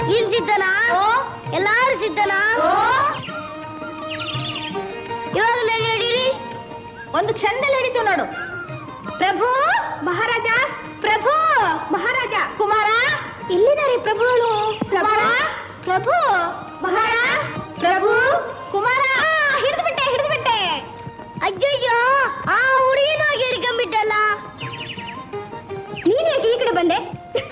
ನೀನ್ ಸಿದ್ಧನಾ ಎಲ್ಲಾರು ಸಿದ್ಧನಾ ಇವಾಗ ನಡೀರಿ ಒಂದು ಕ್ಷಣದಲ್ಲಿ ಹಿಡಿತು ನೋಡು ಪ್ರಭು ಮಹಾರಾಜ ಪ್ರಭು ಮಹಾರಾಜ ಕುಮಾರ ಎಲ್ಲಿದ್ದಾರೆ ಪ್ರಭುಗಳು ಕುಮಾರ ಪ್ರಭು ಮಹಾರ ಪ್ರಭು ಕುಮಾರ ಹಿಡಿದು ಬಿಟ್ಟೆ ಹಿಡಿದು ಬಿಟ್ಟೆ ಅಯ್ಯಯ್ಯೋ ಆ ಹುಡುಗಿನ ಹಿಡ್ಕೊಂಡ್ಬಿಟ್ಟಲ್ಲ ನೀನ್ ಯಾಕೆ ಈ ಕಡೆ ಬಂದೆ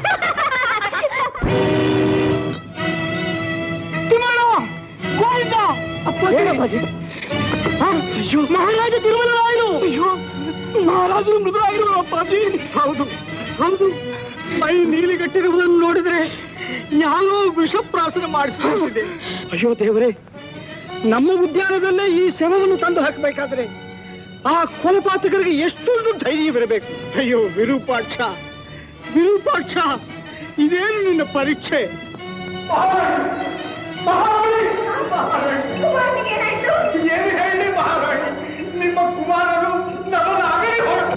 ಅಯ್ಯೋ ಮಹಾರಾಜ ತಿರುಮಲರಾಯರು ಅಯ್ಯೋ ಮಹಾರಾಜರು ಮೃದುರಾಗಿರುವ ಅಪ್ಪಾಜಿ ಹೌದು ಹೌದು ಮೈ ನೀಲಿಗಟ್ಟಿರುವುದನ್ನು ನೋಡಿದ್ರೆ ಯಾರೋ ವಿಷಪ್ರಾಸನ ಮಾಡಿಸಿದೆ ಅಯ್ಯೋ ದೇವರೇ ನಮ್ಮ ಉದ್ಯಾನದಲ್ಲೇ ಈ ಶವವನ್ನು ತಂದು ಹಾಕಬೇಕಾದ್ರೆ ಆ ಕೊಲಪಾತಕರಿಗೆ ಎಷ್ಟೊಂದು ಧೈರ್ಯವಿರಬೇಕು ಅಯ್ಯೋ ವಿರೂಪಾಕ್ಷ ವಿರೂಪಾಕ್ಷ ಇದೇನು ನಿನ್ನ ಪರೀಕ್ಷೆ ಏನು ಹೇಳಿ ಮಹಾರಾಣಿ ನಿಮ್ಮ ಕುಮಾರನು ನಮ್ಮನ್ನು ಅಗಲಿ ಹೊರಟ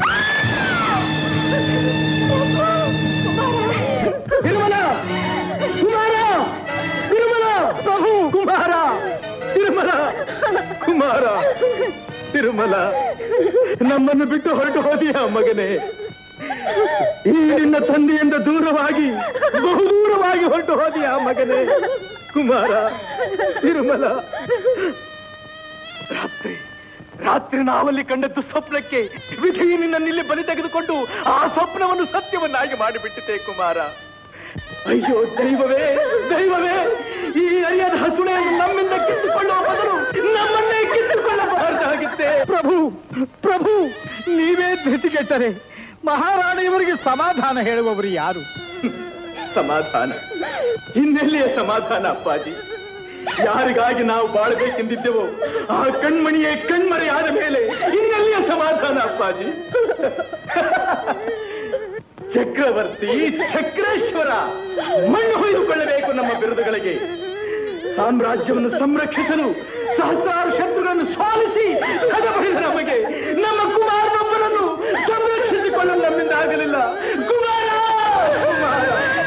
ತಿರುಮಲ ಕುಮಾರ ತಿರುಮಲ ಪ್ರಭು ಕುಮಾರ ತಿರುಮಲ ಕುಮಾರ ತಿರುಮಲ ನಮ್ಮನ್ನು ಬಿಟ್ಟು ಹೊರಟು ಹೋದಿಯ ಮಗನೇ ಈ ನಿನ್ನ ತಂದೆಯಿಂದ ದೂರವಾಗಿ ಬಹು ದೂರವಾಗಿ ಹೊರಟು ಹೋದಿಯ ಮಗನೇ ಕುಮಾರ ತಿರುಮಲ ರಾತ್ರಿ ರಾತ್ರಿ ನಾವಲ್ಲಿ ಕಂಡದ್ದು ಸ್ವಪ್ನಕ್ಕೆ ವಿಧಿ ನಿನ್ನಲ್ಲಿ ಬಲಿ ತೆಗೆದುಕೊಂಡು ಆ ಸ್ವಪ್ನವನ್ನು ಸತ್ಯವನ್ನಾಗಿ ಮಾಡಿಬಿಟ್ಟಿದೆ ಕುಮಾರ ಅಯ್ಯೋ ದೈವವೇ ದೈವವೇ ಈ ಅರಿಯದ ಹಸುಳೆಯನ್ನು ನಮ್ಮಿಂದ ಕಿತ್ತುಕೊಳ್ಳುವ ಬದಲು ನಮ್ಮನ್ನೇ ಕಿತ್ತುಕೊಳ್ಳಬಾರದಾಗಿತ್ತೆ ಪ್ರಭು ಪ್ರಭು ನೀವೇ ಧೃತಿಗೆಟ್ಟರೆ ಮಹಾರಾಣಿಯವರಿಗೆ ಸಮಾಧಾನ ಹೇಳುವವರು ಯಾರು ಸಮಾಧಾನ ಇನ್ನೆಲ್ಲಿಯ ಸಮಾಧಾನ ಅಪ್ಪಾಜಿ ಯಾರಿಗಾಗಿ ನಾವು ಬಾಳ್ಬೇಕೆಂದಿದ್ದೆವೋ ಆ ಕಣ್ಮಣಿಯೇ ಕಣ್ಮರೆಯಾದ ಮೇಲೆ ಇನ್ನೆಲ್ಲಿಯ ಸಮಾಧಾನ ಅಪ್ಪಾಜಿ ಚಕ್ರವರ್ತಿ ಚಕ್ರೇಶ್ವರ ಮಣ್ಣು ಹೊಯ್ದುಕೊಳ್ಳಬೇಕು ನಮ್ಮ ಬಿರುದುಗಳಿಗೆ ಸಾಮ್ರಾಜ್ಯವನ್ನು ಸಂರಕ್ಷಿಸಲು ಸಹಸ್ರಾರು ಶತ್ರುಗಳನ್ನು ಸೋಲಿಸಿ ಸದಬಡಿದ ನಮಗೆ ನಮ್ಮ ಕುಮಾರನೊಬ್ಬರನ್ನು ಸಂರಕ್ಷಿಸಿಕೊಳ್ಳಲು ನಮ್ಮಿಂದ ಆಗಲಿಲ್ಲ ಕುಮಾರ ಕುಮಾರ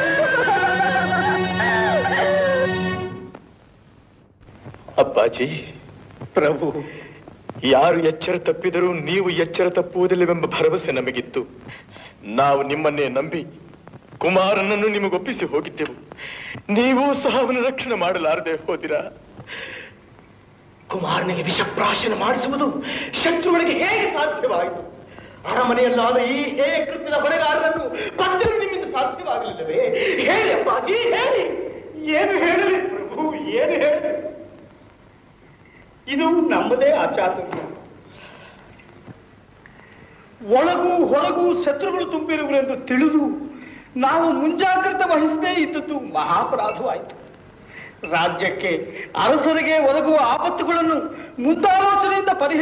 ಅಪ್ಪಾಜಿ ಪ್ರಭು ಯಾರು ಎಚ್ಚರ ತಪ್ಪಿದರೂ ನೀವು ಎಚ್ಚರ ತಪ್ಪುವುದಿಲ್ಲವೆಂಬ ಭರವಸೆ ನಮಗಿತ್ತು ನಾವು ನಿಮ್ಮನ್ನೇ ನಂಬಿ ಕುಮಾರನನ್ನು ನಿಮಗೊಪ್ಪಿಸಿ ಹೋಗಿದ್ದೆವು ನೀವೂ ಸಹ ಅವನ ರಕ್ಷಣೆ ಮಾಡಲಾರದೆ ಹೋದಿರಾ ಕುಮಾರನಿಗೆ ವಿಷಪ್ರಾಶನ ಮಾಡಿಸುವುದು ಶತ್ರುಗಳಿಗೆ ಹೇಗೆ ಸಾಧ್ಯವಾಯಿತು ಅರಮನೆಯಲ್ಲಾದ ಈ ಹೇ ಕೃತ್ಯದ ಹೊಣೆಗಾರರನ್ನು ಪತ್ತಲು ನಿಮ್ಮಿಂದ ಸಾಧ್ಯವಾಗಲಿಲ್ಲವೇ ಹೇಳಿ ಅಪ್ಪಾಜಿ ಹೇಳಿ ಏನು ಹೇಳಲಿ ಪ್ರಭು ಏನು ಹೇಳಲಿ ಇದು ನಮ್ಮದೇ ಅಚಾತುರ್ಯ ಒಳಗೂ ಹೊರಗೂ ಶತ್ರುಗಳು ತುಂಬಿರುವುದೆಂದು ತಿಳಿದು ನಾವು ಮುಂಜಾಗ್ರತೆ ವಹಿಸದೇ ಇದ್ದದ್ದು ಮಹಾಪರಾಧವಾಯಿತು ರಾಜ್ಯಕ್ಕೆ ಅರಸರಿಗೆ ಒದಗುವ ಆಪತ್ತುಗಳನ್ನು ಮುಂದಾಲೋಚನೆಯಿಂದ ಪರಿಹರಿಸ